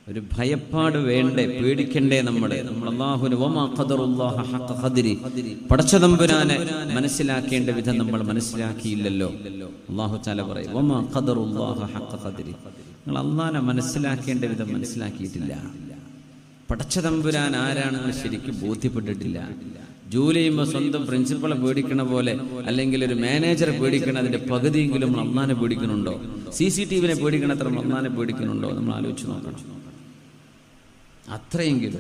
ഒരു ഭയപ്പാട് വേണ്ടേ പേടിക്കണ്ടേ നമ്മള് നമ്മൾ അള്ളാഹുന് വമാ ഖദറുല്ലാഹ ഹഖ ഖദ്രി പടച്ചതമ്പുരാനെ മനസ്സിലാക്കേണ്ട വിധം നമ്മൾ മനസ്സിലാക്കിയില്ലല്ലോ അള്ളാഹു ചാല പറയും വമാ ഖദറുല്ലാഹ ഹഖ ഖദ്രി നിങ്ങൾ അള്ളാഹനെ മനസ്സിലാക്കേണ്ട വിധം മനസ്സിലാക്കിയിട്ടില്ല പടച്ചതമ്പുരാൻ ആരാണെന്ന് ശരിക്കും ബോധ്യപ്പെട്ടിട്ടില്ല ജോലി ചെയ്യുമ്പോൾ സ്വന്തം പ്രിൻസിപ്പളെ പേടിക്കണ പോലെ അല്ലെങ്കിൽ ഒരു മാനേജറെ പേടിക്കണ അതിന്റെ പകുതിയെങ്കിലും നമ്മൾ അള്ളാനെ പേടിക്കണുണ്ടോ സി സി ടി വിനെ പേടിക്കണത്ര നമ്മൾ അള്ളാനെ പേടിക്കണുണ്ടോ നമ്മൾ ആലോചിച്ച് നോക്കണം അത്രയെങ്കിലും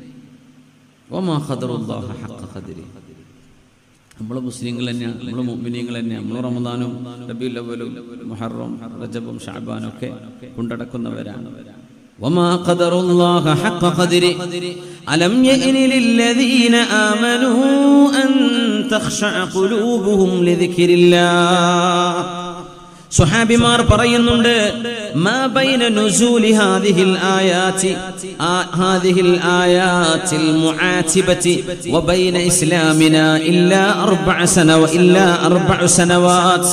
ഓമാ ഖദറുല്ലാഹ ഹഖ ഖദ്രി നമ്മൾ മുസ്ലിങ്ങൾ തന്നെയാണ് നമ്മൾ മുഅ്മിനീങ്ങൾ തന്നെയാണ് നമ്മൾ റമദാനും റബീഉൽ അവ്വലും മുഹറം റജബും ഷഅബാനും ഒക്കെ കൊണ്ടടക്കുന്നവരാണ് وما قدر الله حق قدره ألم يئن للذين آمنوا أن تخشع قلوبهم لذكر الله സുഹാബിമാർ പറയുന്നുണ്ട് മാ ബൈന നുസൂലി ഹാദിഹിൽ ആയാതി ആ- ഹാദിഹിൽ ആയാത്തിൽ മുആതിബതി വബൈന ഇസ്ലാമിന ഇല്ലാ അർബഅ സനവ ഇല്ലാ അർബഅ സനവാത്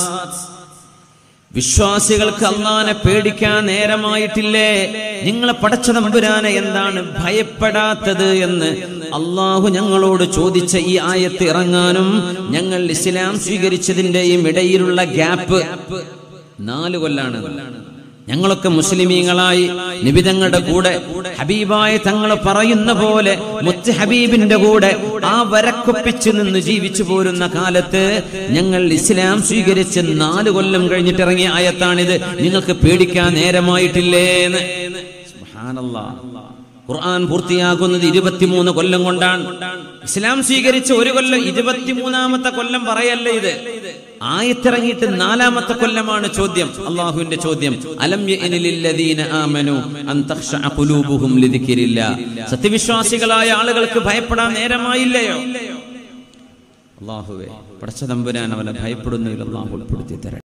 വിശ്വാസികൾക്ക് അള്ളാനെ പേടിക്കാൻ നേരമായിട്ടില്ലേ നിങ്ങളെ പടച്ച തമ്പുരാനെ എന്താണ് ഭയപ്പെടാത്തത് എന്ന് അള്ളാഹു ഞങ്ങളോട് ചോദിച്ച ഈ ആയത്ത് ഇറങ്ങാനും ഞങ്ങൾ ഇസ്ലാം സ്വീകരിച്ചതിന്റെയും ഇടയിലുള്ള ഗ്യാപ്പ് നാല് കൊല്ലാണ് ഞങ്ങളൊക്കെ മുസ്ലിമീങ്ങളായി നിബിതങ്ങളുടെ കൂടെ ഹബീബായ തങ്ങൾ പറയുന്ന പോലെ മുത്ത് ഹബീബിന്റെ കൂടെ ആ വരക്കൊപ്പിച്ച് നിന്ന് ജീവിച്ചു പോരുന്ന കാലത്ത് ഞങ്ങൾ ഇസ്ലാം സ്വീകരിച്ച് നാല് കൊല്ലം കഴിഞ്ഞിട്ട് ഇറങ്ങിയ ആയത്താണിത് നിങ്ങൾക്ക് പേടിക്കാൻ നേരമായിട്ടില്ലേന്ന് സുബ്ഹാനല്ലാഹ്. ഖുർആൻ പൂർത്തിയാകുന്നത് ഇരുപത്തിമൂന്ന് കൊല്ലം കൊണ്ടാണ് ഇസ്ലാം സ്വീകരിച്ച ഒരു കൊല്ലം ഇരുപത്തിമൂന്നാമത്തെ കൊല്ലം പറയല്ല ഇത് ആയത്തിറങ്ങിയിട്ട് നാലാമത്തെ കൊല്ലമാണ് ചോദ്യം അള്ളാഹുവിന്റെ ചോദ്യം അലം യഅനിലില്ലദീന ആമനു അൻ തഖ്ശഅ ഖുലൂബുഹും ലിദിക്രില്ലാ സത്യവിശ്വാസികളായ ആളുകൾക്ക് ഭയപ്പെടാൻ നേരമായില്ലയോ അള്ളാഹുവേ പടച്ച തമ്പുരാൻ അവനെ ഭയപ്പെടുന്നതിൽ അള്ളാഹു ഉൾപ്പെടുത്തി തരട്ടെ